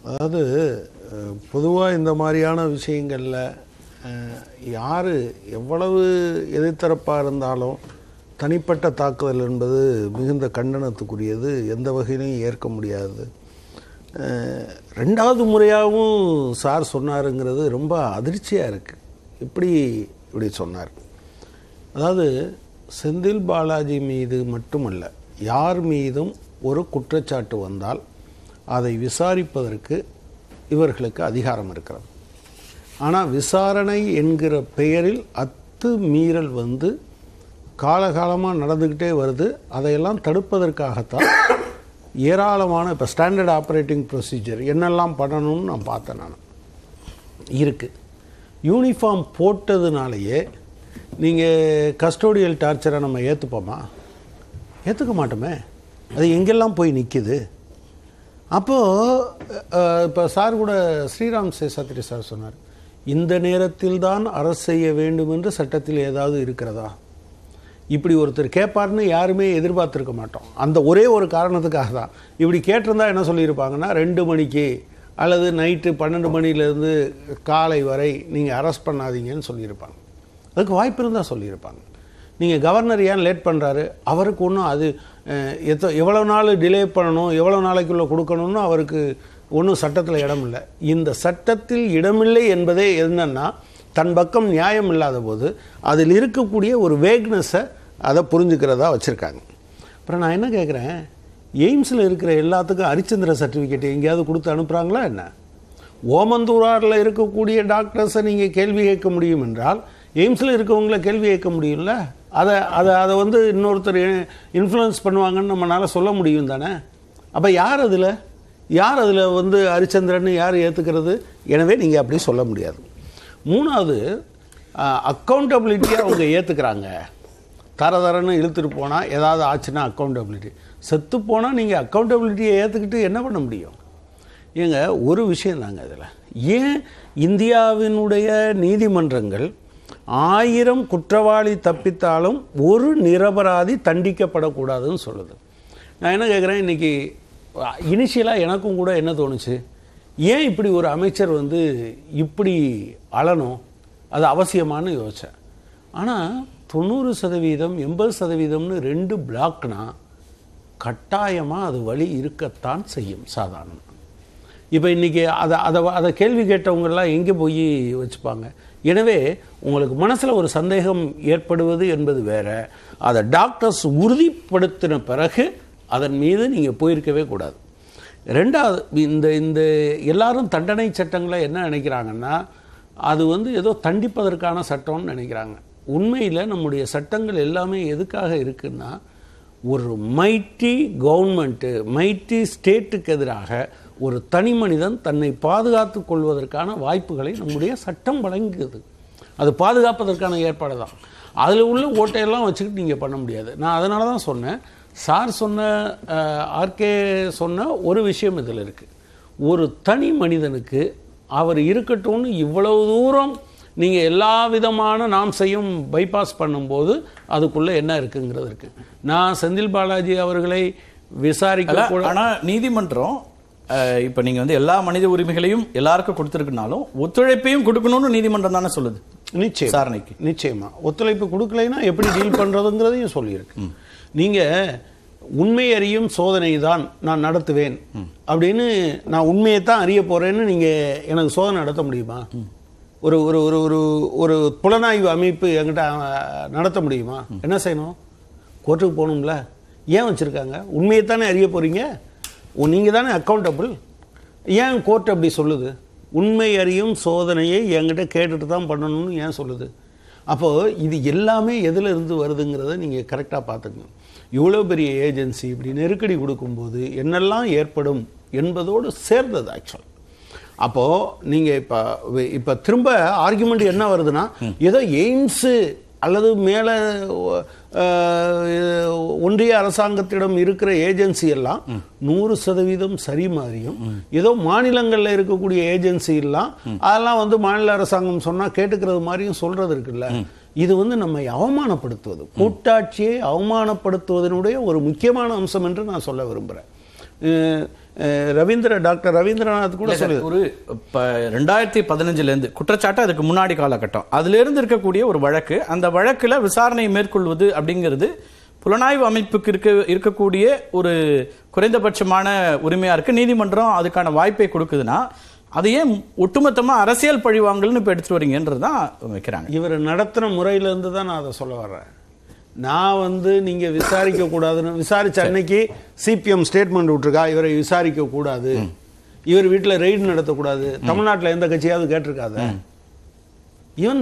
அதாவது பொதுவாக இந்த மாதிரியான விஷயங்களில் யார் எவ்வளவு எதிர்த்தரப்பாக இருந்தாலும் தனிப்பட்ட தாக்குதல் என்பது மிகுந்த கண்டனத்துக்குரியது எந்த வகையிலையும் ஏற்க முடியாது அஹ், ரெண்டாவது முறையாகவும் சார் சொன்னாருங்கிறது ரொம்ப அதிர்ச்சியாக இருக்குது இப்படி இப்படி சொன்னார் அதாவது செந்தில் பாலாஜி மீது மட்டுமல்ல யார் மீதும் ஒரு குற்றச்சாட்டு வந்தால் அதை விசாரிப்பதற்கு இவர்களுக்கு அதிகாரம் இருக்கிறது ஆனால் விசாரணை என்கிற பெயரில் அத்து மீறல் வந்து காலகாலமாக நடந்துக்கிட்டே வருது அதையெல்லாம் தடுப்பதற்காகத்தான் ஏராளமான இப்போ ஸ்டாண்டர்ட் ஆப்ரேட்டிங் ப்ரொசீஜர் என்னெல்லாம் பண்ணணும்னு நான் பார்த்தேன் நான் இருக்குது யூனிஃபார்ம் போட்டதுனாலேயே நீங்கள் கஸ்டோடியல் டார்ச்சரை நம்ம ஏற்றுப்போமா ஏற்றுக்க மாட்டோமே அது எங்கெல்லாம் போய் நிற்கிது அப்போது இப்போ சார் கூட ஸ்ரீராம் சேசாத்திரி சார் சொன்னார் இந்த நேரத்தில் தான் அரசு செய்ய வேண்டும் என்று சட்டத்தில் ஏதாவது இருக்கிறதா இப்படி ஒருத்தர் கேட்பார்னு யாருமே எதிர்பார்த்துருக்க மாட்டோம் அந்த ஒரே ஒரு காரணத்துக்காக தான் இப்படி கேட்டிருந்தா என்ன சொல்லியிருப்பாங்கன்னா ரெண்டு மணிக்கு அல்லது நைட்டு பன்னெண்டு மணிலேருந்து காலை வரை நீங்கள் அரெஸ்ட் பண்ணாதீங்கன்னு சொல்லியிருப்பாங்க அதுக்கு வாய்ப்பு இருந்தால் சொல்லியிருப்பாங்க நீங்கள் கவர்னர் ஏன் லேட் பண்ணுறாரு அவருக்கு ஒன்றும் அது அஹ், எத்த எவ்வளோ நாள் டிலே பண்ணணும் எவ்வளோ நாளைக்குள்ளே கொடுக்கணும்னு அவருக்கு ஒன்றும் சட்டத்தில் இடம் இல்லை இந்த சட்டத்தில் இடமில்லை என்பதே என்னன்னா தன் பக்கம் நியாயம் இல்லாத போது அதில் இருக்கக்கூடிய ஒரு வேக்னஸை அதை புரிஞ்சுக்கிறதா வச்சுருக்காங்க அப்புறம் நான் என்ன கேட்குறேன் எய்ம்ஸில் இருக்கிற எல்லாத்துக்கும் ஹரிச்சந்திர சர்டிஃபிகேட் எங்கேயாவது கொடுத்து அனுப்புகிறாங்களா என்ன ஓமந்தூராரில் இருக்கக்கூடிய டாக்டர்ஸை நீங்கள் கேள்வி கேட்க முடியும் என்றால் எய்ம்ஸில் இருக்கவங்கள கேள்வி கேட்க முடியும்ல அதை அதை அதை வந்து இன்னொருத்தர் இன்ஃப்ளூயன்ஸ் பண்ணுவாங்கன்னு நம்மளால் சொல்ல முடியும் தானே அப்போ யார் அதில் யார் அதில் வந்து ஹரிச்சந்திரன் யார் ஏற்றுக்கிறது எனவே நீங்கள் அப்படி சொல்ல முடியாது மூணாவது அக்கௌண்டபிலிட்டியை அவங்க ஏற்றுக்கிறாங்க தர தரன்னு இழுத்துட்டு போனால் ஏதாவது ஆச்சுன்னா அக்கௌண்டபிலிட்டி செத்து போனால் நீங்கள் அக்கௌண்டபிலிட்டியை ஏற்றுக்கிட்டு என்ன பண்ண முடியும் ஏங்க ஒரு விஷயம் தாங்க இதில் ஏன் இந்தியாவினுடைய நீதிமன்றங்கள் ஆயிரம் குற்றவாளி தப்பித்தாலும் ஒரு நிரபராதி தண்டிக்கப்படக்கூடாதுன்னு சொல்லுது நான் என்ன கேட்குறேன் இன்றைக்கி இனிஷியலாக எனக்கும் கூட என்ன தோணுச்சு ஏன் இப்படி ஒரு அமைச்சர் வந்து இப்படி அழணும் அது அவசியமானு யோசித்தேன் ஆனால் தொண்ணூறு சதவீதம் எண்பது சதவீதம்னு ரெண்டு பிளாக்னா கட்டாயமாக அது வழி இருக்கத்தான் செய்யும் சாதாரணமாக இப்போ இன்றைக்கி அதை அதை அதை கேள்வி கேட்டவங்கெல்லாம் எங்கே போய் வச்சுப்பாங்க எனவே உங்களுக்கு மனசில் ஒரு சந்தேகம் ஏற்படுவது என்பது வேற அதை டாக்டர்ஸ் உறுதிப்படுத்தின பிறகு அதன் மீது நீங்கள் போயிருக்கவே கூடாது ரெண்டாவது இந்த இந்த எல்லாரும் தண்டனை சட்டங்களை என்ன நினைக்கிறாங்கன்னா அது வந்து ஏதோ தண்டிப்பதற்கான சட்டம்னு நினைக்கிறாங்க உண்மையில் நம்முடைய சட்டங்கள் எல்லாமே எதுக்காக இருக்குன்னா ஒரு மைட்டி கவர்மெண்ட்டு மைட்டி ஸ்டேட்டுக்கு எதிராக ஒரு தனி மனிதன் தன்னை பாதுகாத்து கொள்வதற்கான வாய்ப்புகளை நம்முடைய சட்டம் வழங்குது அது பாதுகாப்பதற்கான ஏற்பாடு தான் அதில் உள்ள ஓட்டையெல்லாம் வச்சுக்கிட்டு நீங்கள் பண்ண முடியாது நான் அதனால தான் சொன்னேன் சார் சொன்ன ஆர்கே சொன்ன ஒரு விஷயம் இதில் இருக்குது ஒரு தனி மனிதனுக்கு அவர் இருக்கட்டும்னு இவ்வளவு தூரம் நீங்கள் எல்லா விதமான நாம் செய்யும் பைபாஸ் பண்ணும்போது அதுக்குள்ளே என்ன இருக்குங்கிறது இருக்கு நான் செந்தில் பாலாஜி அவர்களை விசாரிக்க அல்ல, கூட ஆனா நீதிமன்றம் அஹ், இப்ப நீங்க வந்து எல்லா மனித உரிமைகளையும் எல்லாருக்கும் கொடுத்திருக்குனாலும் ஒத்துழைப்பையும் கொடுக்கணும்னு நீதிமன்றம் தானே சொல்லுது நிச்சயம் விசாரணைக்கு நிச்சயமா ஒத்துழைப்பு கொடுக்கலைன்னா எப்படி டீல் பண்றதுங்கிறதையும் சொல்லியிருக்கு நீங்க உண்மை அறியும் சோதனை தான் நான் நடத்துவேன் அப்படின்னு நான் உண்மையை தான் அறிய போறேன்னு நீங்க எனக்கு சோதனை நடத்த முடியுமா ஒரு ஒரு ஒரு ஒரு ஒரு புலனாய்வு அமைப்பு என்கிட்ட அஹ், நடத்த முடியுமா என்ன செய்யணும் கோர்ட்டுக்கு போகணும்ல ஏன் வச்சிருக்காங்க உண்மையை தானே அறிய போறீங்க நீங்க தானே அக்கௌண்டபிள் ஏன் கோர்ட் அப்படி சொல்லுது உண்மை அறியும் சோதனையை என்கிட்ட கேட்டுட்டு தான் பண்ணணும்னு ஏன் சொல்லுது அப்போது இது எல்லாமே எதில் இருந்து வருதுங்கிறத நீங்கள் கரெக்டாக பார்த்துக்கணும் இவ்வளோ பெரிய ஏஜென்சி இப்படி நெருக்கடி கொடுக்கும்போது என்னெல்லாம் ஏற்படும் என்பதோடு சேர்ந்தது ஆக்சுவல் அப்போது நீங்கள் இப்போ இப்போ திரும்ப ஆர்குமெண்ட் என்ன வருதுன்னா ஏதோ எய்ம்ஸு அல்லது மேலே ஒன்றிய அரசாங்கத்திடம் இருக்கிற ஏஜென்சி எல்லாம் நூறு சதவீதம் சரி மாதிரியும் ஏதோ மாநிலங்களில் இருக்கக்கூடிய ஏஜென்சி எல்லாம் அதெல்லாம் வந்து மாநில அரசாங்கம் சொன்னால் கேட்டுக்கிறது மாதிரியும் சொல்றது இருக்குல்ல இது வந்து நம்மை அவமானப்படுத்துவது கூட்டாட்சியை அவமானப்படுத்துவதனுடைய ஒரு முக்கியமான அம்சம் என்று நான் சொல்ல விரும்புகிறேன் அஹ், ரவீந்திர டாக்டர் ரவீந்திரநாத் கூட இல்ல சார், சொல்லுது ஒரு இப்ப ரெண்டாயிரத்தி பதினஞ்சுல இருந்து குற்றச்சாட்டு அதுக்கு முன்னாடி காலகட்டம் அதுல இருந்து இருக்கக்கூடிய ஒரு வழக்கு அந்த வழக்குல விசாரணை மேற்கொள்வது அப்படிங்கிறது புலனாய்வு அமைப்புக்கு இருக்க இருக்கக்கூடிய ஒரு குறைந்தபட்சமான உரிமையா இருக்கு நீதிமன்றம் அதுக்கான வாய்ப்பை கொடுக்குதுன்னா அதை ஏன் ஒட்டுமொத்தமா அரசியல் பழிவாங்கல்னு இப்ப எடுத்துட்டு வரீங்கன்றதுதான் வைக்கிறாங்க இவர் நடத்தின முறையிலேருந்து தான் நான் அதை சொல்ல வர்றேன் நான் வந்து நீங்க விசாரிக்க கூடாதுன்னு விசாரிச்ச அன்னைக்கு சிபிஎம் ஸ்டேட்மெண்ட் விட்டுருக்கா இவரை விசாரிக்க கூடாது இவர் வீட்டில் ரெய்டு நடத்தக்கூடாது தமிழ்நாட்டில் எந்த கட்சியாவது கேட்டிருக்காத இவன்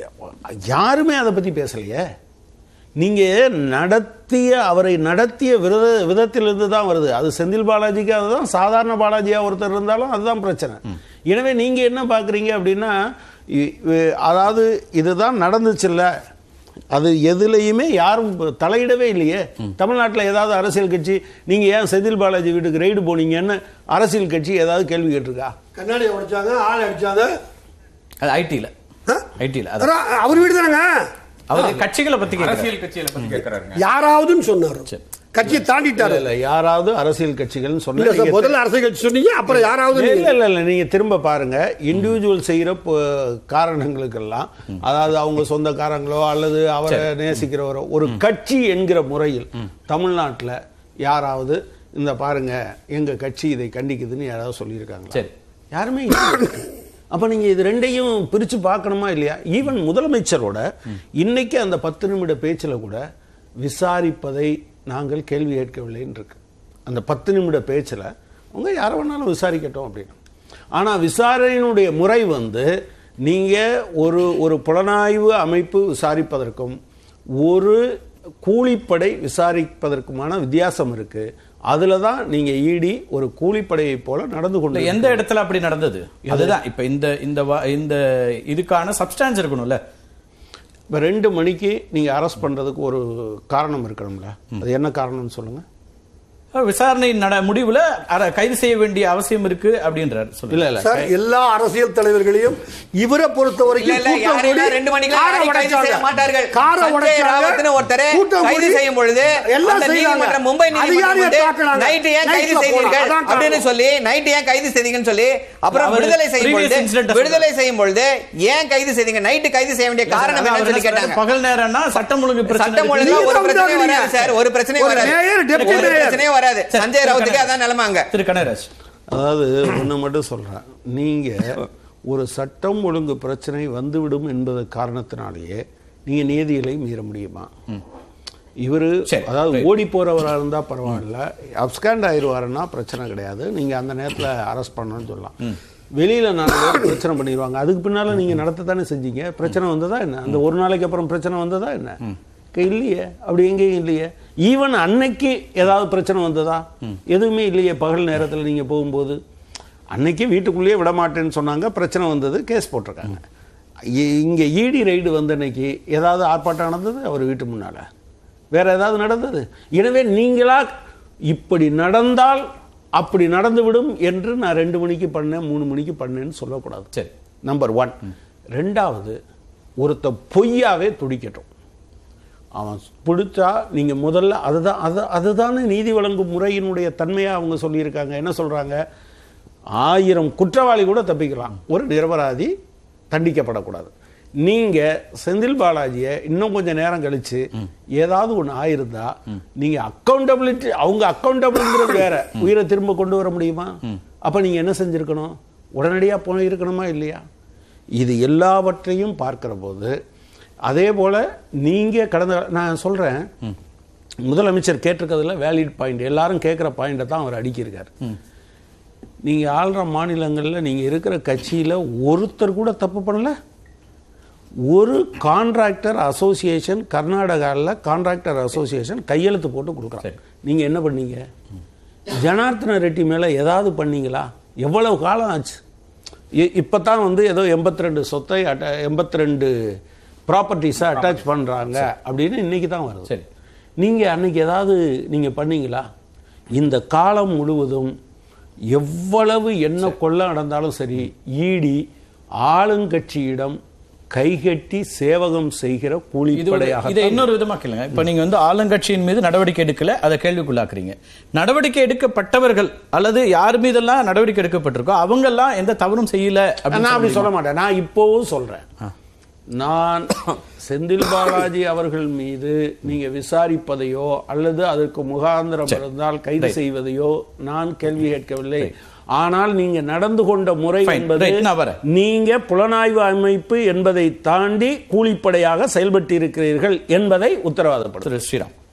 யாருமே அதை பத்தி பேசலையே நீங்க நடத்திய அவரை நடத்திய வித விதத்திலிருந்து தான் வருது அது செந்தில் பாலாஜிக்கு அதுதான் சாதாரண பாலாஜியா ஒருத்தர் இருந்தாலும் அதுதான் பிரச்சனை எனவே நீங்க என்ன பாக்குறீங்க அப்படின்னா இ- இ- அதாவது இதுதான் நடந்துச்சுல்ல அது எதுலையுமே யாரும் தலையிடவே இல்லையே தமிழ்நாட்டில் ஏதாவது அரசியல் கட்சி நீங்க ஏன் செந்தில் பாலாஜி வீட்டுக்கு ரெய்டு போனீங்கன்னு அரசியல் கட்சி ஏதாவது கேள்வி கேட்டிருக்கா கண்ணாடி உடைச்சாங்க ஆள் அடிச்சாங்க அது ஐடில ஆ? ஐடில அதான் அவர் வீடு தானங்க அவர் கட்சிகளை பத்தி கேட்கிறாரு. அரசியல் கட்சியில பத்தி கேட்கறாருங்க யாராவதுன்னு சொன்னாரு கட்சியை தாண்டிட்டாரு இல்ல யாராவது அரசியல் கட்சிகள்னு இல்ல சொன்னா சார் முதல்ல அரசியல் கட்சி சொன்னீங்க அப்புறம் யாராவது இல்ல இல்ல இல்ல நீங்க திரும்ப பாருங்க இண்டிவிஜுவல் செய்யற ப- காரணங்களுக்கெல்லாம் அதாவது அவங்க சொந்தக்காரங்களோ அல்லது அவரை நேசிக்கிறவரோ ஒரு கட்சி என்கிற முறையில் தமிழ்நாட்டுல யாராவது இந்த பாருங்க எங்க கட்சி இதை கண்டிக்குதுன்னு யாராவது சொல்லியிருக்காங்களா சரி. யாருமே இல்ல. அப்ப நீங்க இது ரெண்டையும் பிரிச்சு பார்க்கணுமா இல்லையா ஈவன் முதலமைச்சரோட இன்னைக்கு அந்த பத்து நிமிட பேச்சுல கூட விசாரிப்பதை நாங்கள் கேள்வி கேட்கவில்லைன்னு இருக்கு அந்த பத்து நிமிட பேச்சுல அவங்க யாரை வேணாலும் விசாரிக்கட்டும் அப்படின்னு ஆனா விசாரணையினுடைய முறை வந்து நீங்க ஒரு ஒரு புலனாய்வு அமைப்பு விசாரிப்பதற்கும் ஒரு கூலிப்படை விசாரிப்பதற்குமான வித்தியாசம் இருக்கு அதுல தான் நீங்க ஈடி ஒரு கூலிப்படையை போல நடந்து இல்ல, கொண்டு எந்த இடத்துல அப்படி நடந்தது அதுதான் இப்ப இந்த இந்த வ- இந்த இதுக்கான சப்ஸ்டான்ஸ் இருக்கணும்ல இப்போ ரெண்டு மணிக்கு நீங்க அரெஸ்ட் பண்றதுக்கு ஒரு காரணம் இருக்கணும்ல அது என்ன காரணம்னு சொல்லுங்க விசாரணை நட முடிவுல அர- கைது செய்ய வேண்டிய அவசியம் இருக்கு அப்படின்றார் சொல்லுங்க இல்ல இல்ல சார் எல்லா அரசியல் தலைவர்களையும் இவரை பொறுத்த இல்ல, வரைக்கும் இல்ல, கூட்டம் யாரையும் கூடி ரெண்டு மணிக்கு காரை யாரையும் கைது உடைச்சாங்க. செய்ய மாட்டார்கள். காரை சஞ்சய் உடைச்சாங்க. ராவத்னு ஒருத்தரை கூட்டம் கைது கூடி செய்யும் பொழுது எல்லாம் அந்த செய்தாங்க. நீதிமன்றம், மும்பை நீதிமன்றம் அதிகாரியை வந்து தாக்குனாங்க. நைட்டு ஏன் கைது நைட்ல செய்தீர்கள் போலாம். அதான் அப்படின்னு காரணம். சொல்லி நைட்டு ஏன் கைது செய்தீங்கன்னு சொல்லி அப்புறம் அவரு விடுதலை செய்யும் previous பொழுது incident-அ விடுதலை செய்யும் பொழுது ஏன் கைது செய்தீங்க நைட்டு கைது செய்ய வேண்டிய காரணம் அதான் என்னன்னு அவர் சொல்லி என்ன சொல்றாரு, கேட்டாங்க பகல் நேரம்னா சட்டம் ஒழுங்கு பிரச்சனை சட்டம் இருக்கு. ஒழுங்கா ஒரு நீங்க பிரச்சனையும் உண்டாக்குறீங்க. வராது சார் ஒரு பிரச்சனையும் ஒரு வராது மேயர், டெப்டி ஒரு மேயர். பிரச்சனையும் வராது சரி, சஞ்சய் திரு ராவத்துக்கு கனகராஜ். அதான் நிலைமாங்க திரு கனகராஜ் அதாவது ஒண்ணு மட்டும் சொல்றேன் நீங்க ஒரு சட்டம் ஒழுங்கு பிரச்சனை வந்துவிடும் என்பது காரணத்தினாலேயே நீங்க நீதிகளை மீற முடியுமா இவரு சரி, அதாவது right. ஓடி போறவரா இருந்தா பரவாயில்ல அப்ஸ்காண்ட் ஆயிடுவாருன்னா பிரச்சனை கிடையாது நீங்க அந்த நேரத்துல அரெஸ்ட் பண்ணணும்னு சொல்லலாம் வெளியில நாலு பேர் பிரச்சனை பண்ணிடுவாங்க அதுக்கு பின்னால நீங்க நடத்தத்தானே செஞ்சீங்க பிரச்சனை வந்ததா என்ன அந்த ஒரு நாளைக்கு அப்புறம் பிரச்சனை வந்ததா என்ன க- இல்லையே அப்படி எங்கேயும் இல்லையே ஈவன் அன்னைக்கு ஏதாவது பிரச்சனை வந்ததா எதுவுமே இல்லையே பகல் நேரத்துல நீங்க போகும்போது அன்னைக்கு வீட்டுக்குள்ளேயே விட மாட்டேன்னு சொன்னாங்க பிரச்சனை வந்தது கேஸ் போட்டிருக்காங்க இ- இங்க ஈடி ரைடு வந்த அன்னைக்கு ஏதாவது ஆர்ப்பாட்டம் நடந்தது அவர் வீட்டு முன்னால வேற ஏதாவது நடந்தது எனவே நீங்களா இப்படி நடந்தால் அப்படி நடந்துவிடும் என்று நான் ரெண்டு மணிக்கு பண்ணேன் மூணு மணிக்கு பண்ணேன்னு சொல்லக்கூடாது சரி நம்பர் ஒன் ரெண்டாவது ஒருத்த பொய்யாவே துடிக்கட்டும் அவன் பிடிச்சா நீங்க முதல்ல அதுதான் அது அதுதானே நீதி வழங்கும் முறையினுடைய தன்மையா அவங்க சொல்லியிருக்காங்க என்ன சொல்றாங்க ஆயிரம் குற்றவாளி கூட தப்பிக்கலாம் ஒரு நிரபராதி தண்டிக்கப்படக்கூடாது நீங்க செந்தில் பாலாஜியை இன்னும் கொஞ்சம் நேரம் கழிச்சு ஏதாவது ஒண்ணு ஆயிருந்தா நீங்க அக்கௌண்டபிலிட்டி அவங்க அக்கௌண்டபிள்ங்கிறது வேற உயிரை திரும்ப கொண்டு வர முடியுமா அப்ப நீங்க என்ன செஞ்சிருக்கணும் உடனடியா போயிருக்கணுமா இல்லையா இது எல்லாவற்றையும் பார்க்கிற போது அதே போல நீங்க கடந்த நான் சொல்றேன் முதலமைச்சர் கேட்டிருக்கிறதுல வேலிட் பாயிண்ட் எல்லாரும் கேட்குற பாயிண்டை தான் அவர் அடிக்கிருக்காரு நீங்க ஆள்ற மாநிலங்கள்ல நீங்க இருக்கிற கட்சியில ஒருத்தர் கூட தப்பு பண்ணல ஒரு கான்ட்ராக்டர் அசோசியேஷன் கர்நாடகாவில் கான்ட்ராக்டர் அசோசியேஷன் கையெழுத்து போட்டு கொடுக்குறாங்க நீங்க என்ன பண்ணீங்க ஜனார்த்தன ரெட்டி மேல ஏதாவது பண்ணீங்களா எவ்வளவு காலம் ஆச்சு இ- இப்பதான் வந்து ஏதோ எண்பத்தி ரெண்டு சொத்தை அட்ட எண்பத்தி ரெண்டு ப்ராப்பர்ட்டிஸை அட்டாச் பண்றாங்க அப்படின்னு இன்னைக்கு தான் வருது சரி. நீங்க அன்னைக்கு ஏதாவது நீங்க பண்ணீங்களா இந்த காலம் முழுவதும் எவ்வளவு என்ன கொள்ள நடந்தாலும் சரி ஈடி ஆளுங்கட்சியிடம் கைகட்டி சேவகம் செய்கிற இது ஒரு- கூலிப்படையாக இதை இன்னொரு விதமா கேளுங்க இப்ப நீங்க வந்து ஆளுங்கட்சியின் மீது நடவடிக்கை எடுக்கல அதை கேள்விக்குள்ளாக்குறீங்க நடவடிக்கை எடுக்கப்பட்டவர்கள் அல்லது யார் மீதெல்லாம் நடவடிக்கை எடுக்கப்பட்டிருக்கோ அவங்க எல்லாம் எந்த தவறும் செய்யல அப்படின்னு நான் அப்படி சொல்ல சொல்ல மாட்டேன் நான் இப்போவும் சொல்றேன் நான் செந்தில் பாலாஜி அவர்கள் மீது நீங்க விசாரிப்பதையோ அல்லது அதற்கு முகாந்திரம் இருந்தால் கைது செய்வதையோ நான் கேள்வி கேட்கவில்லை ஆனால் நீங்க நடந்து கொண்ட முறை Fine, என்பது right, நான் வரேன். நீங்க புலனாய்வு அமைப்பு என்பதை தாண்டி கூலிப்படையாக செயல்பட்டு இருக்கிறீர்கள் என்பதை உத்தரவாதப்படுத்தும் திரு ஸ்ரீராம்